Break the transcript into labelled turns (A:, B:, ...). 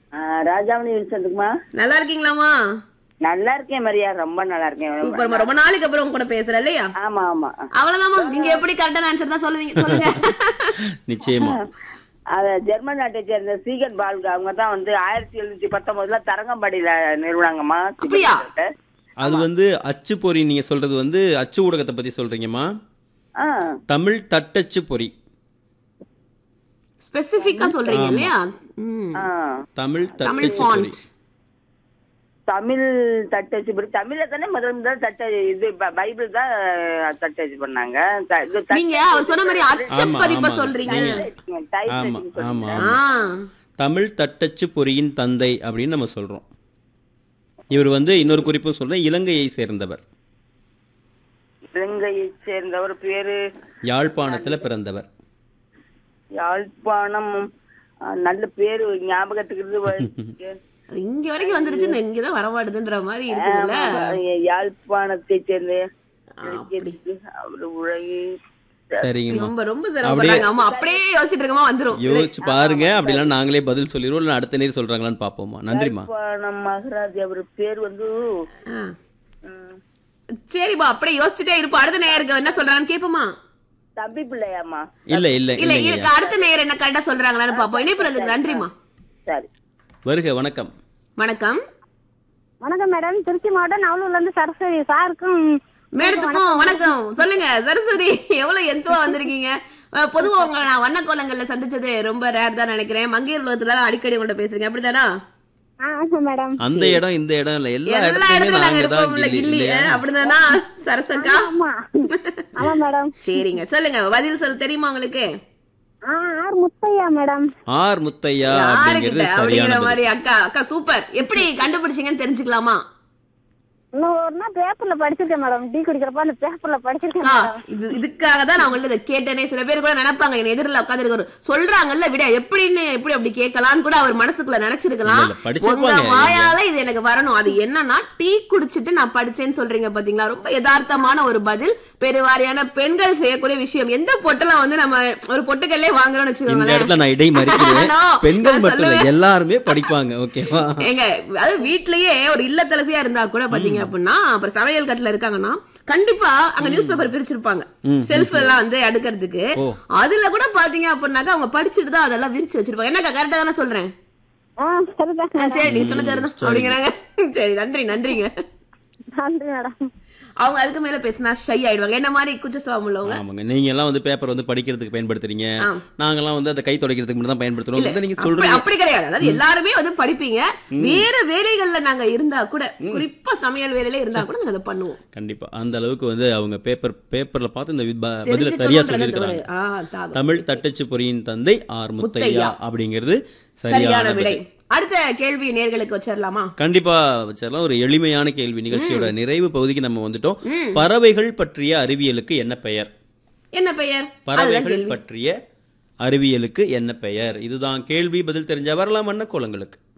A: ராஜாமணி வில்சனுக்குமா
B: நல்லா இருக்கீங்களாமா
A: நல்லா இருக்கேன் மரியா ரொம்ப நல்லா இருக்கேன்
B: சூப்பர்மா ரொம்ப நாளைக்கு அப்புறம் உங்க கூட பேசுறேன் இல்லையா
A: ஆமா ஆமா
B: அவ்வளவுதாம்மா நீங்க எப்படி கரெக்டான ஆன்சர் தான் சொல்லுவீங்க சொல்லுங்க
C: நிச்சயமா
A: அத ஜெர்மன் நாட்டை சேர்ந்த சீகன் பால்க அவங்க தான் வந்து ஆயிரத்தி எழுநூத்தி பத்தொன்பதுல தரங்கம்பாடியில நிறுவனாங்கம்மா
B: அப்படியா?
C: அது வந்து அச்சு பொறி நீங்க சொல்றது வந்து அச்சு ஊடகத்தை பத்தி சொல்றீங்கம்மா
A: ஆ
C: தமிழ் தட்டச்சு பொறி
B: ஸ்பெசிபிக்கா சொல்றீங்க இல்லையா ம்.
A: ஆ
C: தமிழ்
B: தமிழ்
C: தட்டச்சு பொறி
B: ஃபாண்ட்
A: தமிழ் தட்டச்சு படி தமிழ்ல தானே முதல் முதல் தட்ட இது ப- பைபிள் தான் தட்டச்சு பண்ணாங்க த- இது தட்டச்சு
B: நீங்க அவர் சொன்ன மாதிரி
C: ஆமா,
B: அச்சப்பதிப்ப
C: ஆமா.
B: சொல்றீங்க
A: typewriting, typewriting
C: ஆமா
A: சொல்லுங்க.
C: ஆமா
B: ஆ
C: தமிழ் தட்டச்சு பொறியின் தந்தை அப்படின்னு நம்ம சொல்றோம் இவர் வந்து இன்னொரு குறிப்பு சொல்றேன் இலங்கையை சேர்ந்தவர்
A: இலங்கையை சேர்ந்தவர் பேரு
C: யாழ்ப்பாணத்துல பிறந்தவர்
A: யாழ்ப்பாணம் ஆ, நல்ல பேரு ஞாபகத்துக்கு வருது.
B: அது இங்க வரைக்கும் வந்துருச்சு நான் இங்கதான் வரமாடுதுன்ற மாதிரி இருக்குதுல்ல
A: ஆமா, யாழ்ப்பாணத்தை சேர்ந்த
B: அப்படி.
A: அவர் உலகி
C: சரிங்கம்மா
B: ரொம்ப ரொம்ப சிரமப்படுறாங்க ஆமா அப்படியே யோசிச்சுட்டு இருக்கமா வந்துரும்
C: யோசிச்சு பாருங்க அப்படிலாம் நாங்களே பதில் சொல்லிடுவோம் இல்லை அடுத்த நேரம் சொல்றாங்களான்னு பார்ப்போமா நன்றிம்மா
A: யாழ்ப்பாணம் மகராஜ் அவர் பேர் வந்து
B: ஆ.
A: ம்,
B: சரிப்பா அப்படியே யோசிச்சுட்டே இருப்போம் அடுத்த நேயருக்கு என்ன சொல்றாங்கன்னு கேப்போமா
A: தம்பி பிள்ளையாம்மா
C: இல்ல இல்ல
B: இல்ல
C: இல்லைங்க
B: இருக்கு அடுத்த நேயர் என்ன கரெக்டா சொல்றாங்களான்னு பாப்போம் இணைப்புறதுக்கு நன்றிமா
A: சரி
C: வருக வணக்கம்
B: வணக்கம்
D: வணக்கம் மேடம் திருச்சி மாவட்டம் நவலூர்ல இருந்து சரஸ்வதி சாருக்கும்
B: மேடத்துக்கும் வணக்கம் சொல்லுங்க சரஸ்வதி எவ்வளவு எந்தவா வந்திருக்கீங்க அஹ், பொதுவா உங்களை நான் வண்ணக்கோலங்கள்ல சந்திச்சது ரொம்ப ரேர் தான் நினைக்கிறேன் மங்கையர் உலகத்துல எல்லாம் அடிக்கடி உங்கள்ட்ட பேசுறீங்க அப்படிதானா
D: ஆ ஆமா மேடம்
C: அந்த இடம் இந்த இடம் இல்ல எல்லா
B: எல்லா
C: இடத்துலயுமே
B: இடத்துல நாங்க
C: நாங்க தான்
B: இருப்போம்ல
C: கில்லி,
B: கில்லி
C: இல்லையா?
B: அஹ், அப்படிதானா சரசக்கா
D: ஆமா ஆமா மேடம்
B: சரிங்க சொல்லுங்க பதில் சொல்ல தெரியுமா உங்களுக்கு
D: ஆ R Muthaiah madam
C: R Muthaiah
B: யாருக்கிட்ட
C: அப்படிங்கிறது
B: அப்படிங்கிற
C: சரியான
B: மாதிரி அக்கா அக்கா சூப்பர் எப்படி கண்டுபிடிச்சீங்கன்னு தெரிஞ்சுக்கலாமா
D: இன்னும் ஒரு நாள் பேப்பர்ல படிச்சிருக்கேன் மேடம் டீ குடிக்கிறப்ப அந்த பேப்பர்ல படிச்சிருக்கேன்
B: அக்கா,
D: மேடம்
B: இது இதுக்காக தான் நான் உங்கள்ட்ட இதை கேட்டேனே சில பேர் கூட நினைப்பாங்க என் எதிரில் உட்காந்துருக்காரு சொல்றாங்கல்ல விட எப்படின்னு எப்படி அப்படி கேட்கலாம்னு கூட அவர் மனசுக்குள்ள நினைச்சிருக்கலாம்
C: இல்ல, இல்ல, படிச்சிருப்பாங்க.
B: உங்க வாயால இது எனக்கு வரணும் அது என்னன்னா டீ குடிச்சிட்டு நான் படிச்சேன்னு சொல்றீங்க பாத்தீங்களா ரொம்ப யதார்த்தமான ஒரு பதில் பெருவாரியான பெண்கள் செய்யக்கூடிய விஷயம் எந்த பொட்டெல்லாம் வந்து நம்ம ஒரு பொட்டுக்கல்லே வாங்குறோம்னு
C: இந்த
B: வச்சுக்கோங்களேன்
C: இடத்துல நான் இடை மறிக்கிறேன்
B: No,
C: பெண்கள்
B: நான்
C: மட்டும் இல்ல
B: சொல்லுவேன்.
C: எல்லாருமே படிப்பாங்க ஓகேவா
B: ஏங்க அது வீட்லயே ஒரு இல்லத்தரசியா இருந்தா கூட பாத்தீங்க அப்படின்னா அப்புறம் சமையல் கட்டுல இருக்காங்கன்னா கண்டிப்பா அங்க நியூஸ் பேப்பர் பிரிச்சிருப்பாங்க ஷெல்ஃப் எல்லாம் வந்து அடுக்கிறதுக்கு
C: ஓ.
B: அதுல கூட பாத்தீங்க அப்படின்னாக்கா அவங்க படிச்சுட்டு தான் அதெல்லாம் விரிச்சு வச்சிருப்பாங்க என்னக்கா கரெக்டா தானே சொல்றேன்
D: ஆ சரிதான்
B: ஆ, சரி நீங்க சொன்ன சரிதான் அப்படிங்கிறாங்க சரி நன்றி நன்றிங்க
D: நன்றி மேடம்
B: அவங்க அதுக்கு மேல பேசினா ஷை ஆயிடுவாங்க என்ன மாதிரி குச்ச சுவாபம் உள்ளவங்க
C: ஆமாங்க நீங்க எல்லாம் வந்து பேப்பர் வந்து படிக்கிறதுக்கு பயன்படுத்துறீங்க
B: ஆ.
C: நாங்கெல்லாம் வந்து அதை கை துடைக்கிறதுக்கு மட்டும் தான் பயன்படுத்துறோம்
B: இல்ல,
C: இதை நீங்க
B: அப்படி
C: சொல்றீங்க
B: அப்படி கிடையாது அதாவது எல்லாருமே வந்து படிப்பீங்க வேற வேலைகள்ல நாங்க இருந்தா கூட குறிப்பா சமையல் வேலையில இருந்தா கூட நாங்க அதை பண்ணுவோம்
C: கண்டிப்பா அந்த அளவுக்கு வந்து அவங்க பேப்பர் பேப்பர்ல பார்த்து இந்த வி- ப- பதில சரியா
B: தெரிஞ்சுக்கணும்ன்றது ஒரு
C: சொல்லியிருக்காங்க
B: ஆ, தாகம்.
C: தமிழ் தட்டச்சு பொறியின் தந்தை ஆர் முத்தையா
B: முத்தையா.
C: அப்படிங்கிறது
B: சரியான
C: சரியான
B: விடை
C: விடை
B: அடுத்த கேள்வி நேர்களுக்கு வச்சிடலாமா
C: கண்டிப்பா வச்சிடலாம் ஒரு எளிமையான கேள்வி நிகழ்ச்சியோட நிறைவு பகுதிக்கு நம்ம வந்துட்டோம் பறவைகள் பற்றிய அறிவியலுக்கு என்ன பெயர்
B: என்ன பெயர் அதுதான்
C: பறவைகள்
B: கேள்வி
C: பற்றிய அறிவியலுக்கு என்ன பெயர் இதுதான் கேள்வி பதில் தெரிஞ்சா வரலாம் என்ன கோலங்களுக்கு